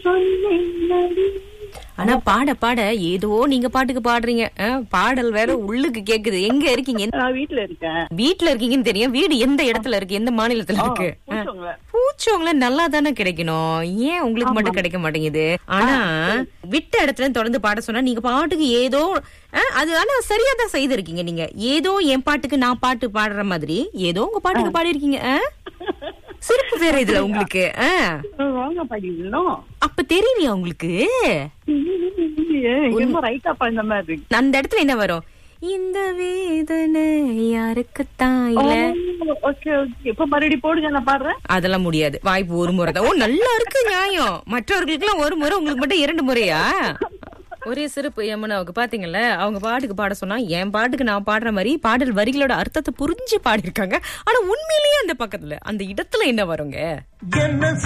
சொன்னேனடி ஆனா பாட பாட ஏதோ நீங்க பாட்டுக்கு பாடுறீங்க ஆ, பாடல் வேற உள்ளுக்கு கேக்குது எங்க இருக்கீங்க எந்த- நான் வீட்டுல இருக்கேன் வீட்ல இருக்கீங்கன்னு தெரியும் வீடு எந்த இடத்துல இருக்கு எந்த மாநிலத்துல இருக்கு ஆ. பூச்சவங்கள. பூச்சவங்கள நல்லா தானே கிடைக்கணும் ஏன் உங்களுக்கு மட்டும் கிடைக்க மாட்டேங்குது ஆனா விட்ட இடத்துல தொடர்ந்து பாட சொன்னா நீங்க பாட்டுக்கு ஏதோ ஆ, அது ஆனா சரியா தான் செய்திருக்கீங்க நீங்க ஏதோ என் பாட்டுக்கு நான் பாட்டு பாடுற மாதிரி ஏதோ உங்க பாட்டுக்கு பாடி இருக்கீங்க சிறப்பு வேற இதுல உங்களுக்கு ஆ. வாங்க படிக்கணும் அப்ப தெரியலையா உங்களுக்கு ரொம்ப ரைட்டா பண்ண மாதிரி இருக்கு அந்த இடத்துல என்ன வரும் இந்த வேதனை யாருக்குத்தான் இல்ல ஓகே ஓகே இப்ப மறுபடியும் போடுங்க நான் பாடுறேன் அதெல்லாம் முடியாது வாய்ப்பு ஒரு முறை தான் ஓ நல்லா இருக்கு நியாயம் மற்றவர்களுக்கு எல்லாம் ஒரு முறை உங்களுக்கு மட்டும் இரண்டு முறையா ஒரே சிறப்பு யமுனாவுக்கு பாத்தீங்கல்ல அவங்க பாட்டுக்கு பாட சொன்னா என் பாட்டுக்கு நான் பாடுற மாதிரி பாடல் வரிகளோட அர்த்தத்தை புரிஞ்சு பாடியிருக்காங்க ஆனா உண்மையிலேயே அந்த பக்கத்துல அந்த இடத்துல என்ன வருங்க என்ன